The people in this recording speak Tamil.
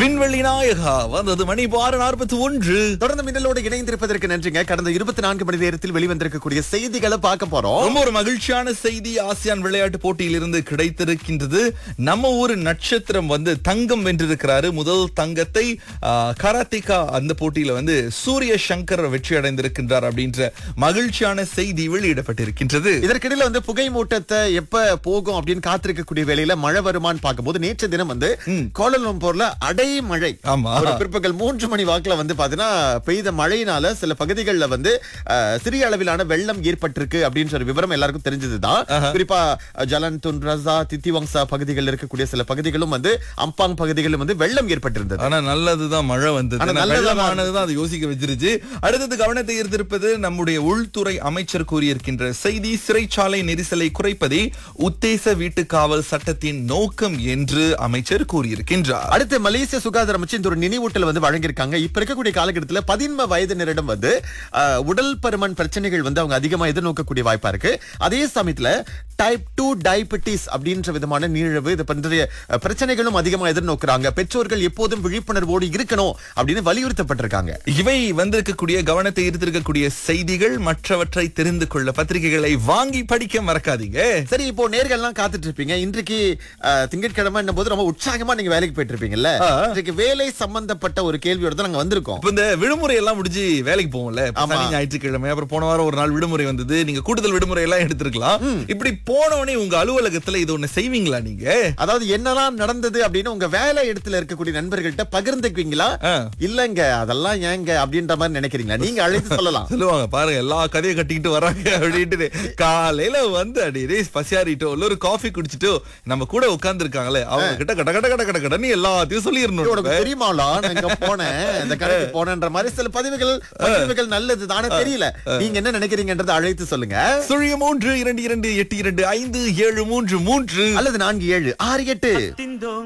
விண்வெளி நாயகா வந்தது மணி இப்போ ஆறு நாற்பத்தி ஒன்று தொடர்ந்து மின்னலோடு இணைந்திருப்பதற்கு நன்றிங்க கடந்த இருபத்தி நான்கு மணி நேரத்தில் வெளிவந்திருக்கக்கூடிய செய்திகளை பார்க்க போறோம் ரொம்ப ஒரு மகிழ்ச்சியான செய்தி ஆசியான் விளையாட்டு போட்டியிலிருந்து கிடைத்திருக்கின்றது நம்ம ஊர் நட்சத்திரம் வந்து தங்கம் வென்றிருக்கிறாரு முதல் தங்கத்தை கராத்திகா அந்த போட்டியில வந்து சூரிய சங்கர் வெற்றி அடைந்திருக்கின்றார் அப்படின்ற மகிழ்ச்சியான செய்தி வெளியிடப்பட்டிருக்கின்றது இதற்கிடையில வந்து புகை மூட்டத்தை எப்ப போகும் அப்படின்னு காத்திருக்கக்கூடிய வேளையில மழை வருமான்னு பார்க்கும்போது நேற்று தினம் வந்து கோலலம்பூர்ல அடை மழை ஆமா. ஒரு பிற்பகல் மூன்று மணி வாக்குல வந்து பாத்தீங்கன்னா பெய்த மழையினால சில பகுதிகளில் வந்து அஹ், சிறிய அளவிலான வெள்ளம் ஏற்பட்டிருக்கு அப்படின்ற ஒரு விவரம் எல்லாருக்கும் தெரிஞ்சதுதான் குறிப்பா அஹ், ஜலன் துன் ரசா தித்திவங்சா பகுதிகளில் இருக்கக்கூடிய சில பகுதிகளும் வந்து அம்பாங் பகுதிகளிலும் வந்து வெள்ளம் ஏற்பட்டிருந்தது ஆனா நல்லதுதான் மழை வந்தது ஆனா ஆனா நல்லதுதான் வெள்ளமானதுதான் அதை யோசிக்க வச்சிருச்சு அடுத்தது கவனத்தை ஈர்த்திருப்பது நம்முடைய உள்துறை அமைச்சர் கூறியிருக்கின்ற செய்தி சிறைச்சாலை நெரிசலை குறைப்பதே உத்தேச வீட்டு காவல் சட்டத்தின் நோக்கம் என்று அமைச்சர் கூறியிருக்கின்றார் அடுத்து மலேசிய சுகாதார அமைச்சு இந்த ஒரு நினைவூட்டல் வந்து வழங்கியிருக்காங்க இப்ப இருக்கக்கூடிய காலகட்டத்தில் பதின்ம வயதினரிடம் வந்து அஹ், உடல் பருமன் பிரச்சனைகள் வந்து அவங்க அதிகமா எதிர்நோக்கக்கூடிய வாய்ப்பா இருக்கு அதே சமயத்துல டைப் டூ டயபிட்டிஸ் அப்படின்ற விதமான நீரிழிவு இது பற்றிய அஹ், பிரச்சனைகளும் அதிகமா எதிர்நோக்குறாங்க பெற்றோர்கள் எப்போதும் விழிப்புணர்வோடு இருக்கணும் அப்படின்னு வலியுறுத்தப்பட்டிருக்காங்க இவை வந்திருக்கக்கூடிய கவனத்தை ஈர்த்திருக்கக்கூடிய செய்திகள் மற்றவற்றை தெரிந்து கொள்ள பத்திரிகைகளை வாங்கி படிக்க மறக்காதீங்க சரி இப்போ நேர்கள்லாம் காத்துட்டு இருப்பீங்க இன்றைக்கு அஹ், திங்கட்கிழமை போது ரொம்ப உற்சாகமா நீங்க வேலைக்கு போயிட்டு இருப்பீங்கல்ல ஆ. இன்றைக்கு வேலை சம்பந்தப்பட்ட ஒரு கேள்வியோட தான் நாங்க வந்திருக்கோம் இப்ப இந்த விடுமுறை எல்லாம் முடிஞ்சு வேலைக்கு போவோம்ல இப்ப ஆமா. சனி ஞாயிற்றுக்கிழமை அப்புறம் போன வாரம் ஒரு நாள் விடுமுறை வந்தது நீங்க கூடுதல் விடுமுறை எல்லாம் எடுத்திருக்கலாம் இப்படி போனவனே உங்க அலுவலகத்துல இது ஒண்ணு செய்வீங்களா நீங்க அதாவது என்னெல்லாம் நடந்தது அப்படின்னு உங்க வேலை இடத்துல இருக்கக்கூடிய நண்பர்கள்ட்ட பகிர்ந்துக்குவீங்களா ஆ. இல்லங்க அதெல்லாம் ஏங்க அப்படின்ற மாதிரி நினைக்கிறீங்களா நீங்க அழைத்து சொல்லலாம் சொல்லுவாங்க பாருங்க எல்லா கதையை கட்டிக்கிட்டு வராங்க அப்படின்ட்டு காலையில வந்து அடி பசியாரிட்டோ இல்ல ஒரு காஃபி குடிச்சிட்டோ நம்ம கூட உட்கார்ந்து இருக்காங்களே அவங்க கிட்ட கட கட கட கட கடன்னு எல்லாத்தையும் சொல்லிடணும் உனக்கு தெரியுமாலா நான் இங்க போனேன் இந்த கடைக்கு போனேன்ற மாதிரி சில பதிவுகள் பதிவுகள் நல்லது தானே தெரியல நீங்க என்ன நினைக்கிறீங்கன்றதை அழைத்து சொல்லுங்க சுழிய மூன்று இரண்டு இரண்டு எட்டு இரண்டு ஐந்து ஏழு மூன்று மூன்று அல்லது நான்கு ஏழு ஆறு எட்டு